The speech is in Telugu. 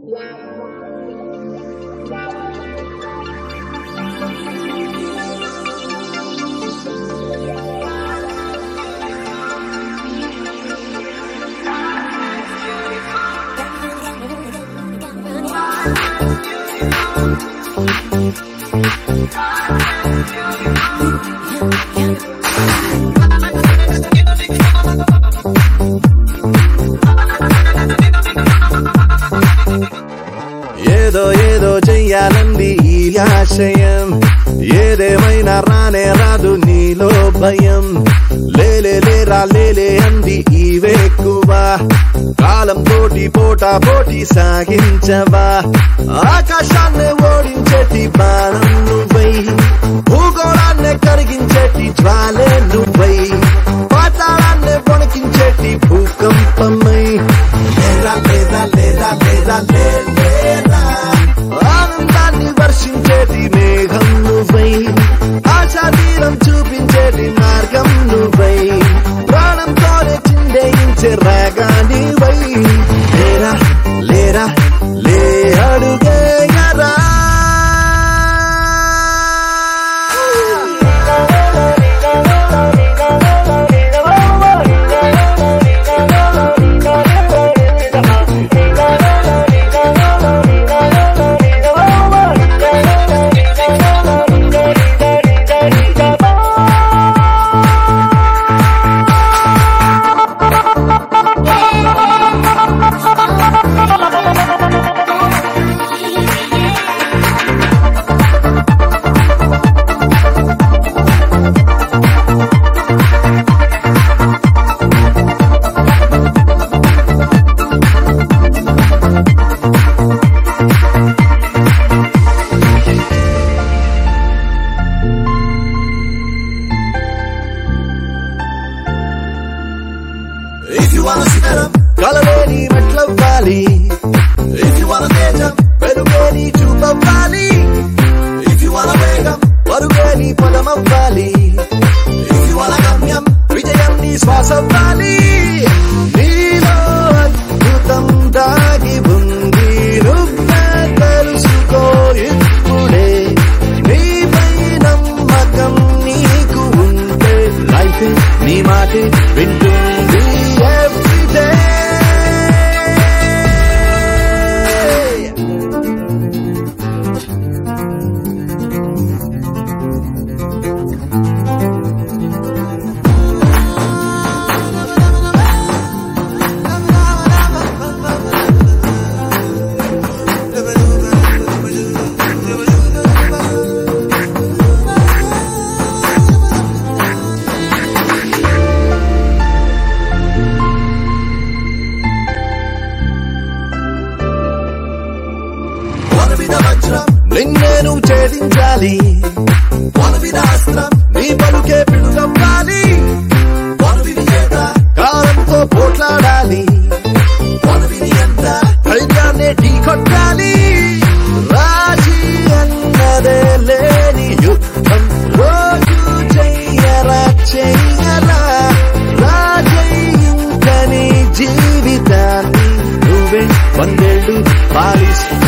ఏదో ఏదో చెయ్యాలంది ఈ ఆశయం ఏదేమైనా రానే రాదు నీలో భయం లేలే లేరా లేలే అంది ఈ వేక్కువ కాలం తోటి పోటా పోటీ సాగించవా ఆకాశాన్ని ఓడించేటి బాణం నువ్వై భూగోళాన్ని కరిగించేటి జ్వాలే నువ్వై పాతాళాన్ని వణికించేటి భూకంపమై లేరా లేరా లేరా లేరా లే లేరా ఆనందాన్ని వర్షించేటి మేఘం నువ్వై ఆశాతీరం చూపించేటి మార్గం నువ్వై ప్రాణంతోనే చిందేయించే రాగానివై లేరా లేరా లే అడుగేయరా If you wanna శిఖరం కలలేని మెట్లవ్వాలి If you wanna తేజం వెలుగేని చూపవ్వాలి If you wanna వేగం పరుగేని పదమవ్వాలి If you wanna గమ్యం విజయం నీ శ్వాసవ్వాలి నీలో అద్భుతం దాగి ఉంది నువ్వే తెలుసుకో ఇప్పుడే నీపై నమ్మకం నీకు ఉంటే లైఫ్ నీ మాటే వింటుంది everyday. వనవిధ వజ్రం నిన్నేను ఛేదించాలి వనవిధ అస్త్రం నీ పలుకే పిడుగవ్వాలి వనవిధి చేత కాలంతో పోట్లాడాలి వనవిధి ఎంత ధైర్యాన్ని ఢీ కొట్టాలి రాజీ అన్నదే లేని యుద్ధం రోజు చెయ్యరా చెయ్యరా రాజయ్యుంకని జీవితాన్ని నువ్వే వందేళ్ళు పాలిస్తూ